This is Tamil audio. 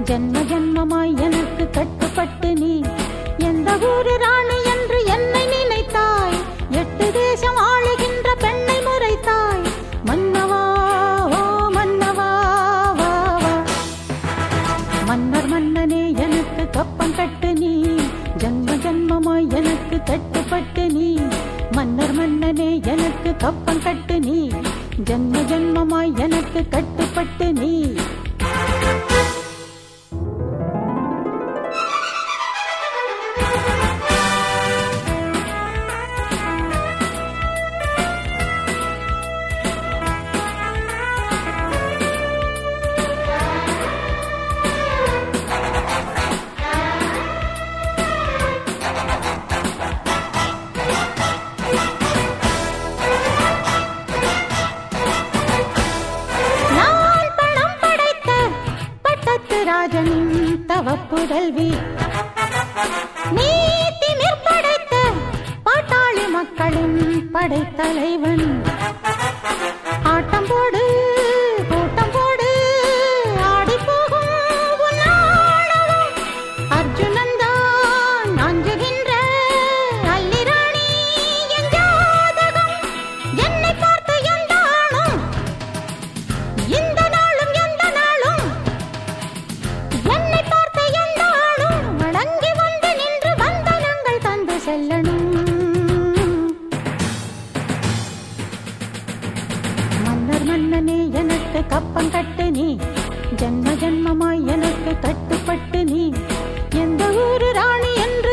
ஜென்ம ஜென்மமாய் எனக்கு கட்டுப்பட்டு நீ எந்த ஊரு ராணி என்று என்னை நினைத்தாய் எட்டு தேசம் ஆளுகின்ற பெண்ணை முறைத்தாய் மன்னவா ஓ மன்னவா வா வா மன்னர் மன்னனே எனக்கு கப்பம் கட்டு நீ ஜன்ம ஜன்மமாய் எனக்கு கட்டுப்பட்டு நீ மன்னர் மன்னனே எனக்கு கப்பம் கட்டு நீ ஜன்ம ஜன்மமாய் எனக்கு கட்டுப்பட்டு நீ நான் பணம் படைத்த பட்டத்து ராஜனின் தவப்புதல்வி நீ திமிர் படைத்த பாட்டாளி மக்களின் படைத்தலைவன் ஆட்டம் போடு கூட்டம் போடு ஆடி போகும் உன் ஆணவம். அர்ஜுனன் தான் அஞ்சுகின்ற அல்லிராணி என் ஜாதகம் என்னை பார்த்து எந்த ஆணும் இந்த நாளும் எந்த நாளும் என்னை பார்த்த எந்த ஆளும் வணங்கி வந்து நின்று வந்தனங்கள் தந்து செல்லணும் மன்னர் மன்னனே எனக்கு கப்பம் கட்டு நீ ஜென்ம ஜென்மமாய் எனக்கு கட்டுப்பட்டு நீ எந்த ஊரு ராணி என்று